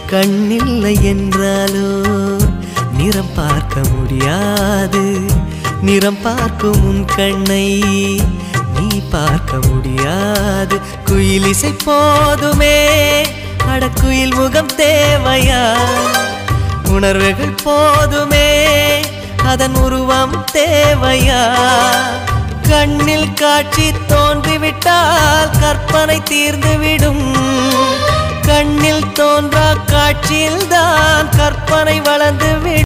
கண்ணில்லை என்றாலோ நிறம் பார்க்க முடியாது நிறம் பார்க்கும் உன் கண்ணை நீ பார்க்க முடியாது குயிலிசை போதுமே அடக்குயில் முகம் தேவையா உணர்வுகள் போதுமே அதன் உருவம் தேவையா கண்ணில் காட்சி தோன்றிவிட்டால் கற்பனை தீர்ந்துவிடும் கண்ணில் தோன்றா காட்சியில்தான் கற்பனை வளர்ந்துவிடும்